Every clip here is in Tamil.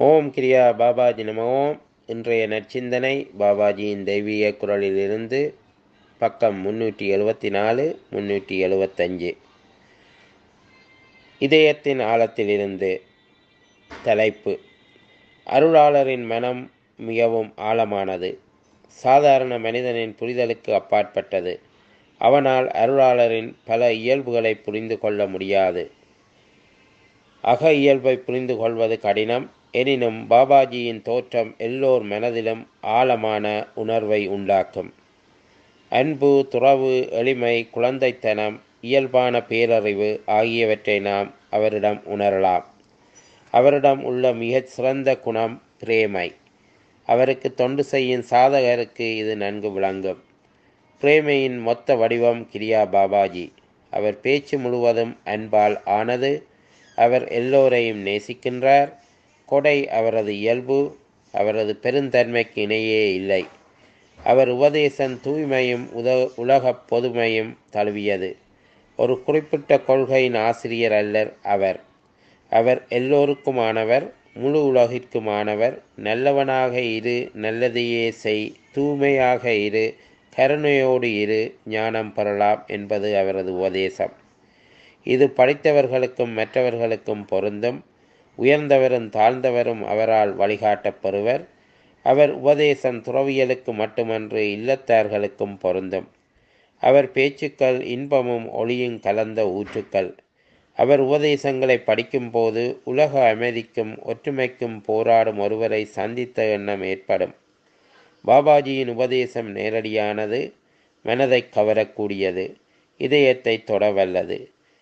ஓம் கிரியா பாபாஜி நம ஓம் இன்றைய நற்சிந்தனை பாபாஜியின் தெய்வீக குரலிலிருந்து பக்கம் முன்னூற்றி எழுபத்தி நாலு முன்னூற்றி எழுபத்தஞ்சு இதயத்தின் ஆழத்திலிருந்து தலைப்பு அருளாளரின் மனம் மிகவும் ஆழமானது சாதாரண மனிதனின் புரிதலுக்கு அப்பாற்பட்டது அவனால் அருளாளரின் பல இயல்புகளை புரிந்து கொள்ள முடியாது அக இயல்பை புரிந்து கொள்வது கடினம் எனினும் பாபாஜியின் தோற்றம் எல்லோர் மனதிலும் ஆழமான உணர்வை உண்டாக்கும் அன்பு துறவு எளிமை குழந்தைத்தனம் இயல்பான பேரறிவு ஆகியவற்றை நாம் அவரிடம் உணரலாம் அவரிடம் உள்ள மிகச் சிறந்த குணம் பிரேமை அவருக்கு தொண்டு செய்யும் சாதகருக்கு இது நன்கு விளங்கும் பிரேமையின் மொத்த வடிவம் கிரியா பாபாஜி அவர் பேச்சு முழுவதும் அன்பால் ஆனது அவர் எல்லோரையும் நேசிக்கின்றார் கொடை அவரது இயல்பு அவரது பெருந்தன்மைக்கு இணையே இல்லை அவர் உபதேசம் தூய்மையும் உத உலகப் பொதுமையும் தழுவியது ஒரு குறிப்பிட்ட கொள்கையின் ஆசிரியர் அல்லர் அவர் அவர் எல்லோருக்குமானவர் முழு உலகிற்குமானவர் நல்லவனாக இரு நல்லதையே செய் தூய்மையாக இரு கருணையோடு இரு ஞானம் பெறலாம் என்பது அவரது உபதேசம் இது படித்தவர்களுக்கும் மற்றவர்களுக்கும் பொருந்தும் உயர்ந்தவரும் தாழ்ந்தவரும் அவரால் வழிகாட்டப்பெறுவர் அவர் உபதேசம் துறவியலுக்கு மட்டுமன்று இல்லத்தார்களுக்கும் பொருந்தும் அவர் பேச்சுக்கள் இன்பமும் ஒளியும் கலந்த ஊற்றுக்கள் அவர் உபதேசங்களை படிக்கும்போது உலக அமைதிக்கும் ஒற்றுமைக்கும் போராடும் ஒருவரை சந்தித்த எண்ணம் ஏற்படும் பாபாஜியின் உபதேசம் நேரடியானது மனதை கவரக்கூடியது இதயத்தை தொடவல்லது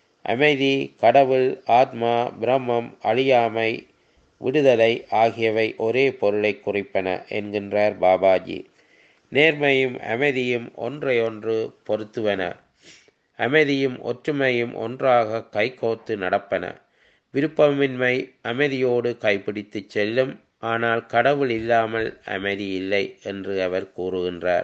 அமைதி கடவுள் ஆத்மா பிரம்மம் அழியாமை விடுதலை ஆகியவை ஒரே பொருளை குறிப்பன என்கின்றார் பாபாஜி நேர்மையும் அமைதியும் ஒன்றையொன்று பொருத்துவன அமைதியும் ஒற்றுமையும் ஒன்றாக கைகோத்து நடப்பன விருப்பமின்மை அமைதியோடு கைப்பிடித்து செல்லும் ஆனால் கடவுள் இல்லாமல் அமைதி இல்லை என்று அவர் கூறுகின்றார்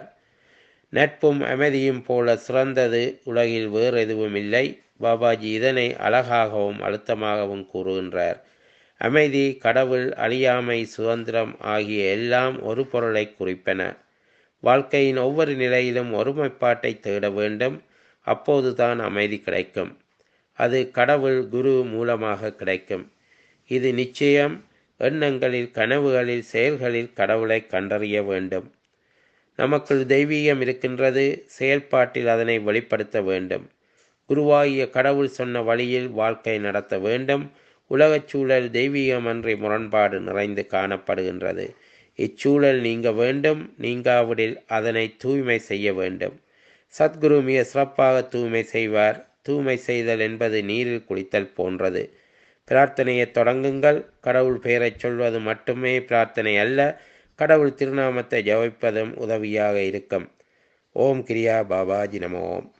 நட்பும் அமைதியும் போல சிறந்தது உலகில் வேறு எதுவும் இல்லை பாபாஜி இதனை அழகாகவும் அழுத்தமாகவும் கூறுகின்றார் அமைதி கடவுள் அழியாமை சுதந்திரம் ஆகிய எல்லாம் ஒரு பொருளை குறிப்பன வாழ்க்கையின் ஒவ்வொரு நிலையிலும் ஒருமைப்பாட்டை தேட வேண்டும் அப்போதுதான் அமைதி கிடைக்கும் அது கடவுள் குரு மூலமாக கிடைக்கும் இது நிச்சயம் எண்ணங்களில் கனவுகளில் செயல்களில் கடவுளை கண்டறிய வேண்டும் நமக்குள் தெய்வீகம் இருக்கின்றது செயல்பாட்டில் அதனை வெளிப்படுத்த வேண்டும் குருவாகிய கடவுள் சொன்ன வழியில் வாழ்க்கை நடத்த வேண்டும் உலகச் சூழல் தெய்வீகமன்றி முரண்பாடு நிறைந்து காணப்படுகின்றது இச்சூழல் நீங்க வேண்டும் நீங்காவிடில் அதனை தூய்மை செய்ய வேண்டும் சத்குரு மிக சிறப்பாக தூய்மை செய்வார் தூய்மை செய்தல் என்பது நீரில் குளித்தல் போன்றது பிரார்த்தனையை தொடங்குங்கள் கடவுள் பெயரைச் சொல்வது மட்டுமே பிரார்த்தனை அல்ல கடவுள் திருநாமத்தை ஜபிப்பதும் உதவியாக இருக்கும் ஓம் கிரியா பாபாஜி நம ஓம்